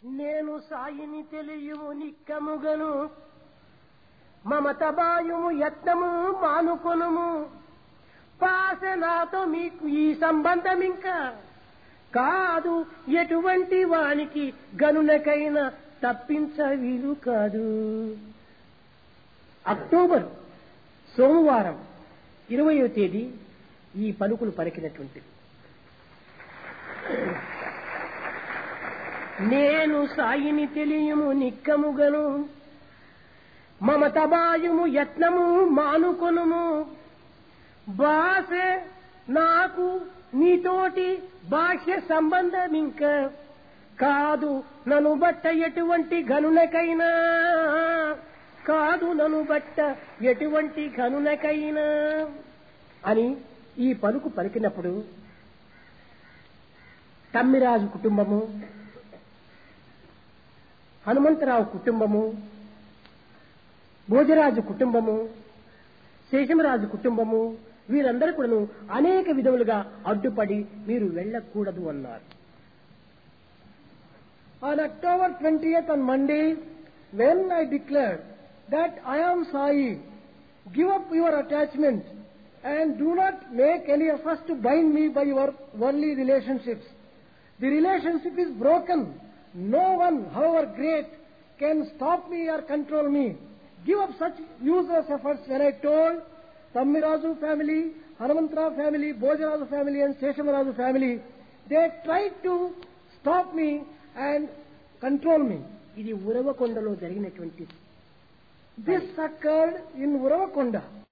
నేను సాయిని తెలియము నిక్కముగను మమత బాయుము యత్నము మానుకొనుము పాస నాతో మీకు ఈ సంబంధం ఇంకా కాదు ఎటువంటి వానికి గనునకైనా తప్పించ వీలు కాదు అక్టోబర్ సోమవారం ఇరవయో తేదీ ఈ పలుకులు పలికినటువంటిది నేను సాయిని తెలియము నిక్కముగను మమత బాయుము యత్నము మానుకొనుము భాష నాకు నీతోటి బాహ్య సంబంధం ఇంకా కాదు నన్ను బట్ట ఎటువంటి గనునకైనా కాదు నన్ను బట్ట ఎటువంటి గనునకైనా అని ఈ పలుకు పలికినప్పుడు తమ్మిరాజు కుటుంబము హనుమంతరావు కుటుంబము భోజరాజు కుటుంబము శేషమరాజు కుటుంబము వీరందరూ కూడాను అనేక విధములుగా అడ్డుపడి మీరు వెళ్ళకూడదు అన్నారు On October 20th on Monday, when I declared that I am Sai, give up your attachment and do not make any efforts to bind me by your worldly relationships. The relationship is broken. No one, however great, can stop me or control me. Give up such useless efforts when I told Tammirazu family, Hanumantrao family, Bojarazu family and Seshamarazu family, they tried to stop me and control me. ఇది ఉరవకొండలో జరిగినటువంటి This occurred in Uravakonda.